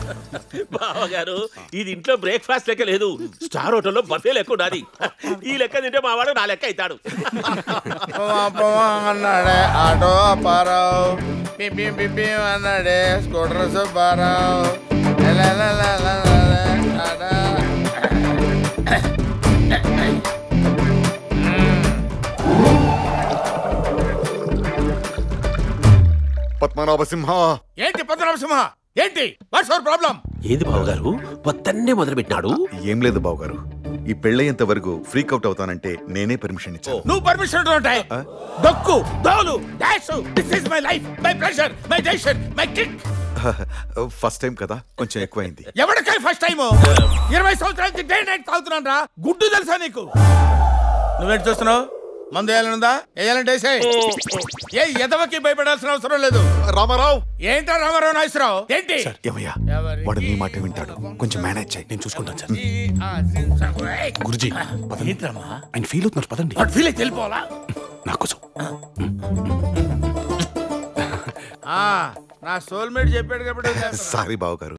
బావగారు ఇది ఇంట్లో బ్రేక్ఫాస్ట్ లెక్క లేదు స్టార్ హోటల్లో బఫే లెక్క ఉండాలి ఈ లెక్క తింటే మావాడు నా లెక్క అవుతాడు పొవా పొవా అన్నాడే ఆటో అప్పారావు పిపి పిపి అన్నాడే స్కూటర్ సుబ్బారావు లలలలలలల, టాటా. పద్మనాభ సింహ ఏంటి పద్మనాభసింహ ఏంటి వాట్స్ అవర్ ప్రాబ్లం ఏది బావగారు పొద్దున్నే మొదలుపెట్టినాడు ఏం లేదు బావగారు ఈ పెళ్ళయ్యేంత వరకు ఫ్రీక్ అవుట్ అవుతానంటే నేనే పర్మిషన్ ఇచ్చాను నువ్వు పర్మిషన్ ఉంటాయి దొక్కు దోలు dash this is my life my pressure my decision my kick first time కదా కొంచెం ఎక్కువైంది ఎవరికై ఫస్ట్ టైం ఇరవై సంవత్సరాల నుంచి డే నైట్ తాగుతున్నాను రా గుడ్డు తెలుసా నీకు నువ్వేంటి చూస్తున్నావు మందు వేయాలనుందా వేయాలంటే వేసేయ్. ఏ ఎదవకి భయపడాల్సిన అవసరం లేదు రామారావు ఏంటా రామారావు నాగేశ్వరరావు ఏంటి ఏమయ్యా ఎవరి- వాడు నీ మాట వింటాడు కొంచెం మేనేజ్ చేయి నేను చూసుకుంటాను సార్ ఈ ఆశించకు. ఏయ్. గురుజీ పదండి ఏంట్రమ్మా ఆయన ఫీల్ అవుతున్నారు పదండి వాడు ఫీల్ అయితే వెళ్ళిపోవాలా నా కోసం ఆ, నా సోల్మేట్ చెప్పాడు కాబట్టి వదిలేస్తున్నా. సారీ బావగారు